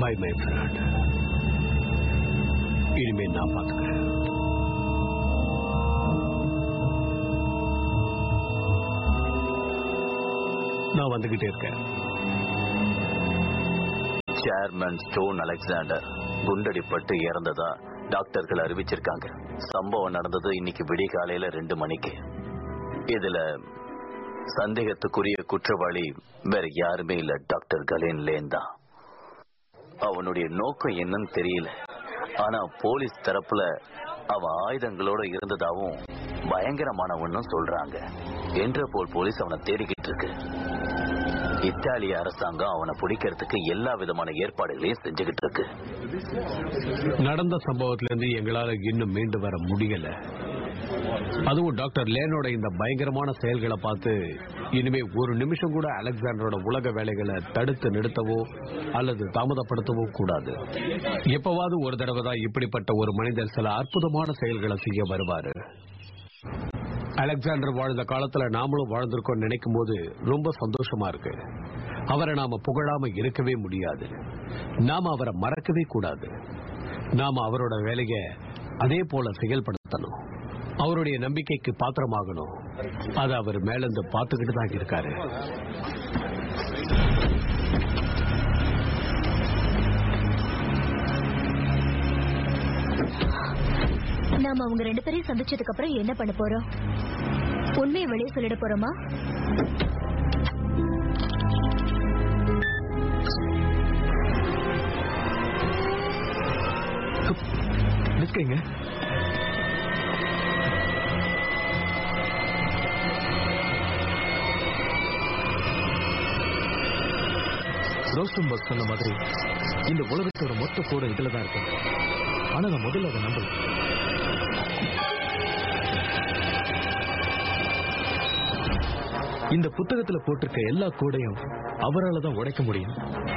by my friend இனிமே நான் பார்த்துக்கிறேன் நான் வந்துகிட்டே இருக்கேன் சேர்மன் ஸ்டோன் அலெக்சாண்டர் குண்டடிப்பட்டு இறந்ததா டாக்டர்கள் அறிவிச்சிருக்காங்க சம்பவம் நடந்தது இன்னைக்கு விடிகாலையில ரெண்டு மணிக்கு இதுல சந்தேகத்துக்குரிய குற்றவாளி வேற யாருமே இல்ல டாக்டர் கலேன் லேன் தான் அவனுடைய நோக்கம் என்னன்னு தெரியல ஆனா போலீஸ் தரப்புல அவன் ஆயுதங்களோட இருந்ததாவும் பயங்கரமானவனும் சொல்றாங்க என்றபோல் போலீஸ் அவனை தேடிக்கிட்டு இருக்கு இத்தாலிய அரசாங்கம் அவனை பிடிக்கிறதுக்கு எல்லா விதமான ஏற்பாடுகளையும் செஞ்சுக்கிட்டு இருக்கு நடந்த சம்பவத்துல இருந்து எங்களால இன்னும் மீண்டு வர முடியல அதுவும் டாக்டர் லேனோட இந்த பயங்கரமான செயல்களை பார்த்து இனிமே ஒரு நிமிஷம் கூட அலெக்சாண்டரோட உலக வேலைகளை தடுத்து நிறுத்தவோ அல்லது தாமதப்படுத்தவோ கூடாது எப்பவாவது ஒரு தடவை தான் இப்படிப்பட்ட ஒரு மனிதர் சில அற்புதமான செயல்களை செய்ய வருவாரு அலெக்சாண்டர் வாழ்ந்த காலத்துல நாமளும் வாழ்ந்திருக்கோம் நினைக்கும் போது ரொம்ப சந்தோஷமா இருக்கு அவரை நாம புகழாம இருக்கவே முடியாது நாம அவரை மறக்கவே கூடாது நாம அவரோட வேலையை அதே போல செயல்படுத்தணும் அவருடைய நம்பிக்கைக்கு பாத்திரமாகணும் அதை அவர் மேலிருந்து பார்த்துக்கிட்டு தான் இருக்காரு நாம அவங்க ரெண்டு பேரையும் சந்திச்சதுக்கு அப்புறம் என்ன பண்ண போறோம் உண்மையை வெளியே சொல்லிட போறோமா நிற்கிறீங்க ரோஸ்டம்பர்க் சொன்ன மாதிரி இந்த உலகத்தோட மொத்த கூட இதுல தான் இருக்கு ஆனா நான் முதல்ல அதை நம்பல இந்த புத்தகத்துல போட்டிருக்க எல்லா கோடையும் அவரால தான் உடைக்க முடியும்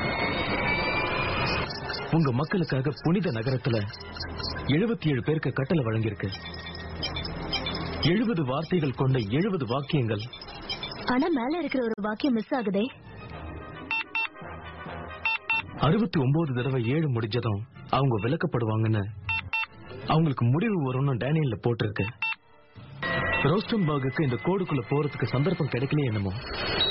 உங்க மக்களுக்காக புனித நகரத்துல எழுபத்தி ஏழு பேருக்கு கட்டளை வழங்கியிருக்கு எழுபது வார்த்தைகள் கொண்ட எழுபது வாக்கியங்கள் ஆனா மேல இருக்கிற ஒரு வாக்கியம் மிஸ் ஆகுதே அறுபத்தி ஒன்பது தடவை ஏழு முடிஞ்சதும் அவங்க விளக்கப்படுவாங்கன்னு அவங்களுக்கு முடிவு வரும்னு டேனியல்ல போட்டிருக்கு ரோஸ்டன்பர்குக்கு இந்த கோடுக்குள்ள போறதுக்கு சந்தர்ப்பம் கிடைக்கலையே என்னமோ